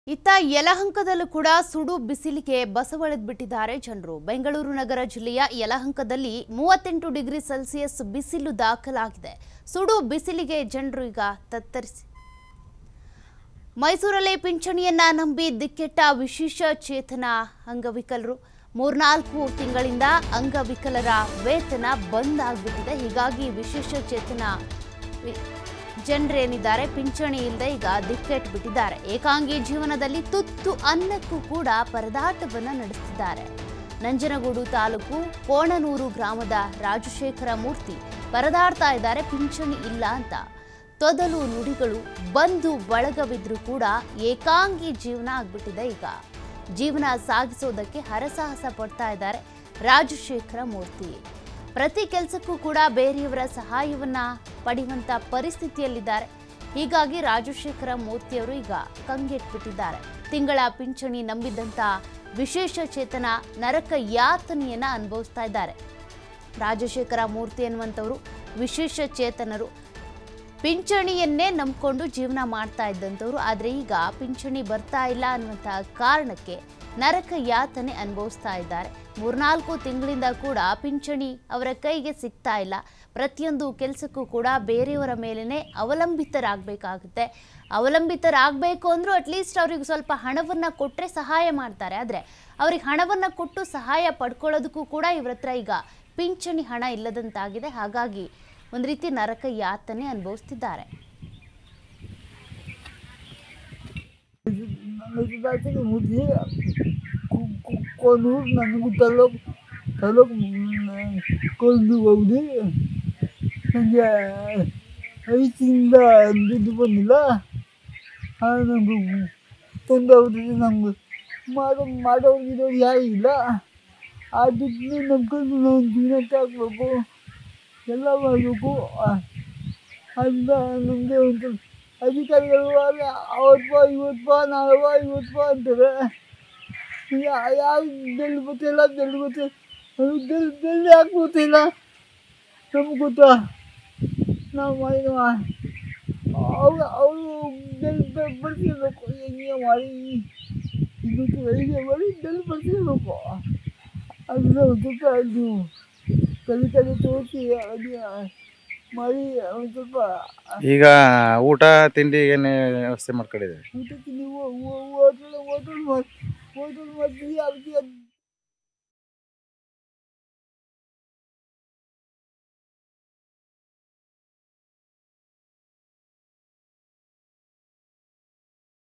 ಇತ್ತ ಯಲಹಂಕದಲ್ಲೂ ಕೂಡ ಸುಡು ಬಿಸಿಲಿಗೆ ಬಸವಳೆದ್ ಬಿಟ್ಟಿದ್ದಾರೆ ಜನರು ಬೆಂಗಳೂರು ನಗರ ಜಿಲ್ಲೆಯ ಯಲಹಂಕದಲ್ಲಿ ಮೂವತ್ತೆಂಟು ಡಿಗ್ರಿ ಸೆಲ್ಸಿಯಸ್ ಬಿಸಿಲು ದಾಖಲಾಗಿದೆ ಸುಡು ಬಿಸಿಲಿಗೆ ಜನರು ಈಗ ತತ್ತರಿಸಿ ಮೈಸೂರಲ್ಲಿ ಪಿಂಚಣಿಯನ್ನ ನಂಬಿ ದಿಕ್ಕೆಟ್ಟ ವಿಶೇಷ ಚೇತನ ಅಂಗವಿಕಲರು ಮೂರ್ನಾಲ್ಕು ತಿಂಗಳಿಂದ ಅಂಗವಿಕಲರ ವೇತನ ಬಂದ್ ಆಗ್ಬಿಟ್ಟಿದೆ ಹೀಗಾಗಿ ವಿಶೇಷ ಚೇತನ ವಿ- ಜನರೇನಿದ್ದಾರೆ ಪಿಂಚಣಿ ಇಲ್ಲದೆ ಈಗ ದಿಕ್ಕೆಟ್ ಬಿಟ್ಟಿದ್ದಾರೆ ಏಕಾಂಗಿ ಜೀವನದಲ್ಲಿ ತುತ್ತು ಅನ್ನಕ್ಕೂ ಕೂಡ ಪರದಾಟವನ್ನ ನಡೆಸುತ್ತಿದ್ದಾರೆ ನಂಜನಗೂಡು ತಾಲೂಕು ಕೋಣನೂರು ಗ್ರಾಮದ ರಾಜಶೇಖರ ಮೂರ್ತಿ ಪರದಾಡ್ತಾ ಇದ್ದಾರೆ ಪಿಂಚಣಿ ಇಲ್ಲ ಅಂತ ತೊದಲು ನುಡಿಗಳು ಬಂದು ಬಳಗವಿದ್ರೂ ಕೂಡ ಏಕಾಂಗಿ ಜೀವನ ಆಗ್ಬಿಟ್ಟಿದೆ ಈಗ ಜೀವನ ಸಾಗಿಸೋದಕ್ಕೆ ಹರಸಾಹಸ ಪಡ್ತಾ ಇದ್ದಾರೆ ರಾಜಶೇಖರ ಮೂರ್ತಿ ಪ್ರತಿ ಕೆಲಸಕ್ಕೂ ಕೂಡ ಬೇರೆಯವರ ಸಹಾಯವನ್ನ ಪಡೆಯುವಂತ ಪರಿಸ್ಥಿತಿಯಲ್ಲಿದ್ದಾರೆ ಹೀಗಾಗಿ ರಾಜಶೇಖರ ಮೂರ್ತಿಯವರು ಈಗ ಕಂಗೆಟ್ಬಿಟ್ಟಿದ್ದಾರೆ ತಿಂಗಳ ಪಿಂಚಣಿ ನಂಬಿದಂತ ವಿಶೇಷ ಚೇತನ ನರಕ ಯಾತನೆಯನ್ನ ಅನುಭವಿಸ್ತಾ ಇದ್ದಾರೆ ರಾಜಶೇಖರ ಮೂರ್ತಿ ಅನ್ನುವಂಥವರು ವಿಶೇಷ ಚೇತನರು ಪಿಂಚಣಿಯನ್ನೇ ನಂಬಿಕೊಂಡು ಜೀವನ ಮಾಡ್ತಾ ಇದ್ದಂಥವ್ರು ಆದರೆ ಈಗ ಪಿಂಚಣಿ ಬರ್ತಾ ಇಲ್ಲ ಅನ್ನುವಂಥ ಕಾರಣಕ್ಕೆ ನರಕ ಯಾತನೆ ಅನುಭವಿಸ್ತಾ ಇದ್ದಾರೆ ಮೂರ್ನಾಲ್ಕು ತಿಂಗಳಿಂದ ಕೂಡ ಪಿಂಚಣಿ ಅವರ ಕೈಗೆ ಸಿಗ್ತಾ ಇಲ್ಲ ಪ್ರತಿಯೊಂದು ಕೆಲಸಕ್ಕೂ ಕೂಡ ಬೇರೆಯವರ ಮೇಲೇ ಅವಲಂಬಿತರಾಗಬೇಕಾಗುತ್ತೆ ಅವಲಂಬಿತರಾಗಬೇಕು ಅಂದರೂ ಅಟ್ಲೀಸ್ಟ್ ಅವ್ರಿಗೆ ಸ್ವಲ್ಪ ಹಣವನ್ನು ಕೊಟ್ಟರೆ ಸಹಾಯ ಮಾಡ್ತಾರೆ ಆದರೆ ಅವ್ರಿಗೆ ಹಣವನ್ನು ಕೊಟ್ಟು ಸಹಾಯ ಪಡ್ಕೊಳ್ಳೋದಕ್ಕೂ ಕೂಡ ಇವ್ರ ಹತ್ರ ಈಗ ಪಿಂಚಣಿ ಹಣ ಇಲ್ಲದಂತಾಗಿದೆ ಹಾಗಾಗಿ ಒಂದು ರೀತಿ ನರಕ ಯಾತನೆ ಅನುಭವಿಸ್ತಿದ್ದಾರೆ ನನಗೆ ಜಾತಿಗೆ ಮುದ್ದೆ ಕೊನೂರು ನನಗೂ ತಲೋಕ್ ತಲೋಕ್ ಕೊಂಡು ಹೋಗಿ ನನಗೆ ಐದು ತಿಂಗಳಿಂದ ದುಡ್ಡು ಬಂದಿಲ್ಲ ನನಗೆ ತೊಂದರೆ ಆಗ್ಬಿಟ್ಟಿದೆ ನಮ್ಗೆ ಮಾಡೋ ಮಾಡೋರು ಇರೋರು ಯಾರೂ ಇಲ್ಲ ಆ ದುಡ್ಡನ್ನ ನಂಬ್ಕೊಂಡು ನಾವು ಜೀವನಕ್ಕೆ ಹಾಕ್ಬೇಕು ಎಲ್ಲ ಮಾಡಬೇಕು ಅದರಿಂದ ನಮಗೆ ಒಂದು ಅಧಿಕಾರಿಗಳು ಅವತ್ತು ಇವತ್ತು ಬಾ ನಾಳೆ ಬಾ ಇವತ್ತು ಬಾ ಅಂತಾರೆ ಯಾ- ಯಾವ ಜಲ್ದಿ ಗೊತ್ತಿಲ್ಲ ಜಲ್ದಿ ಗೊತ್ತಿಲ್ಲ ಅದು ಜಲ್ದಿ ಜಲ್ದಿ ಯಾಕೆ ಗೊತ್ತಿಲ್ಲ ನಮ್ಗೆ ಗೊತ್ತಾ ನಾವು ಮಾಡಿದ ಅವರು ಅವರು ಜಲ್ದಿ ಬರ್ತಿರ್ಬೇಕು ಹೆಂಗೆ ಮಾಡಿ ಇವತ್ತು ಐದೇ ಮಾಡಿ ಜಲ್ದಿ ಬರ್ತಿರ್ಬೇಕು ಅದನ್ನ ಸ್ವಲ್ಪ ಅದು ಕಲಿ ಕಲಿ ತೋರಿಸಿ ಅದು ಮಾಡಿ ಒಂದು ಸ್ವಲ್ಪ ಈಗ ಊಟ ತಿಂಡಿ ಏನು ವ್ಯವಸ್ಥೆ ಮಾಡ್ಕೊಂಡಿದ್ದೀವಿ ಊಟಕ್ಕೆ ನೀವು ಹೋಟೆಲ್ ಹೋಟೆಲ್ ಮಾಡಿ ಹೋಟೆಲ್ ಮಾಡ್ತೀವಿ ಅದಕ್ಕೆ